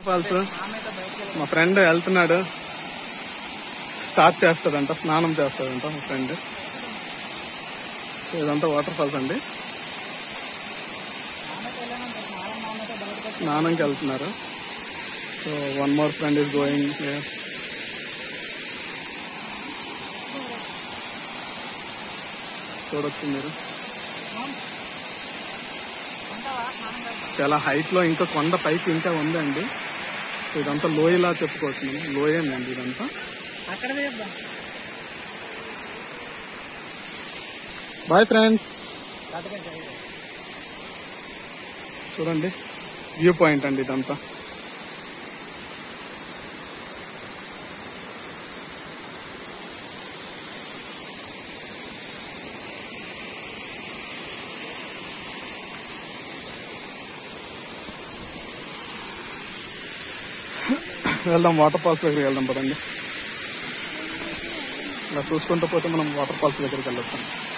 falls మా friend వెళ్తున్నాడు start చేస్తాడంట స్నానం చేస్తాడంట మా ఫ్రెండ్ ఇదంతా వాటర్ ఫాల్స్ అండి స్నానంకి వెళ్తున్నారు so one more friend is going చూడొచ్చు మీరు చాలా హైట్ లో ఇంకా కొండ పైకి ఇంకా ఉందండి సో ఇదంతా లోయలా చెప్పుకోవచ్చు మనం లోయేనండి ఇదంతా అక్కడ బాయ్ ఫ్రెండ్స్ చూడండి వ్యూ పాయింట్ అండి ఇదంతా వెళ్దాం వాటర్ ఫాల్స్ దగ్గరికి వెళ్దాం పదండి ఇలా చూసుకుంటూ పోతే మనం వాటర్ ఫాల్స్ దగ్గరికి వెళ్ళొచ్చు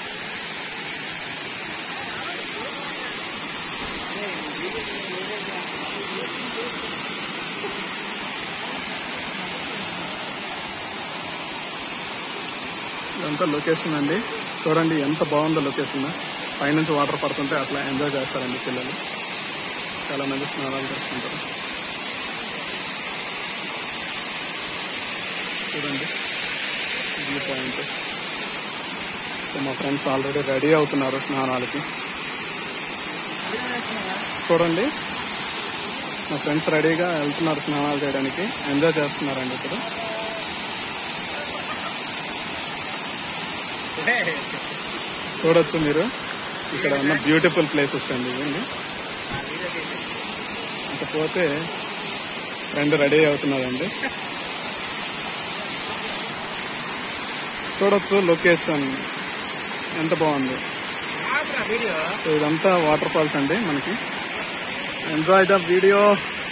ఇదంతా లొకేషన్ అండి చూడండి ఎంత బాగుందో లొకేషన్ పైనుంచి వాటర్ పడుతుంటే అట్లా ఎంజాయ్ చేస్తారండి పిల్లలు చాలా మంది స్నానాలు చేస్తుంటారు చూడండి వ్యూ పాయింట్ సో మా ఫ్రెండ్స్ ఆల్రెడీ రెడీ అవుతున్నారు స్నానాలకి చూడండి మా ఫ్రెండ్స్ రెడీగా వెళ్తున్నారు స్నానాలు చేయడానికి ఎంజాయ్ చేస్తున్నారండి ఇప్పుడు చూడొచ్చు మీరు ఇక్కడ ఉన్న బ్యూటిఫుల్ ప్లేసెస్ అండి ఇవన్నీ ఇకపోతే ఫ్రెండ్ రెడీ అవుతున్నారండి చూడొచ్చు లొకేషన్ ఎంత బాగుంది వీడియో సో ఇదంతా వాటర్ ఫాల్స్ అండి మనకి ఎంజాయ్ ద వీడియో